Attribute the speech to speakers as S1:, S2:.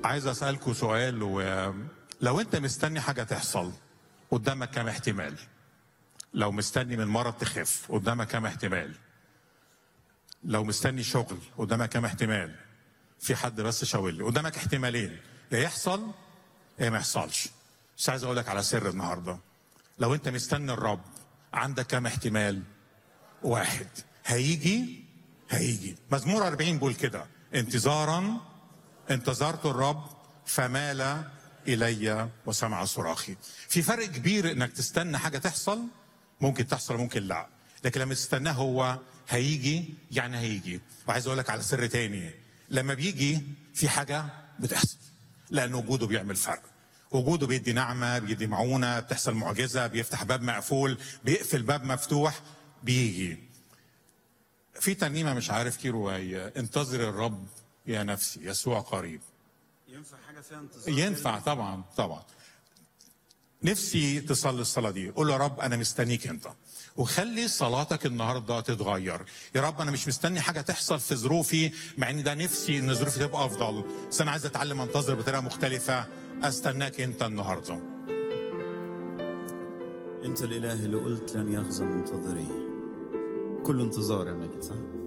S1: عايز اسالكم سؤال ولو انت مستني حاجه تحصل قدامك كام احتمال لو مستني من مرض تخف قدامك كام احتمال لو مستني شغل قدامك كام احتمال في حد بس شاور لي قدامك احتمالين يا يحصل يا ما يحصلش بس عايز اقول لك على سر النهارده لو انت مستني الرب عندك كام احتمال واحد هيجي هيجي مزمور 40 بيقول كده انتظارا انتظرت الرب فمال الي وسمع صراخي في فرق كبير انك تستنى حاجه تحصل ممكن تحصل ممكن لا لكن لما تستناه هو هيجي يعني هيجي وعايز اقول لك على سر تاني لما بيجي في حاجه بتحصل لان وجوده بيعمل فرق وجوده بيدي نعمه بيدي معونه بتحصل معجزه بيفتح باب مقفول بيقفل باب مفتوح بيجي في ترنيمه مش عارف كيرو هي انتظر الرب يا نفسي يسوع قريب
S2: ينفع حاجه فيها انتظار
S1: ينفع طبعا طبعا نفسي تصلي الصلاه دي قول يا رب انا مستنيك انت وخلي صلاتك النهارده تتغير يا رب انا مش مستني حاجه تحصل في ظروفي مع ان ده نفسي ان ظروفي تبقى افضل بس انا عايز اتعلم انتظر بطريقه مختلفه استناك انت النهارده
S2: انت الاله اللي قلت لن يخزى منتظري كل انتظار يا مجد صح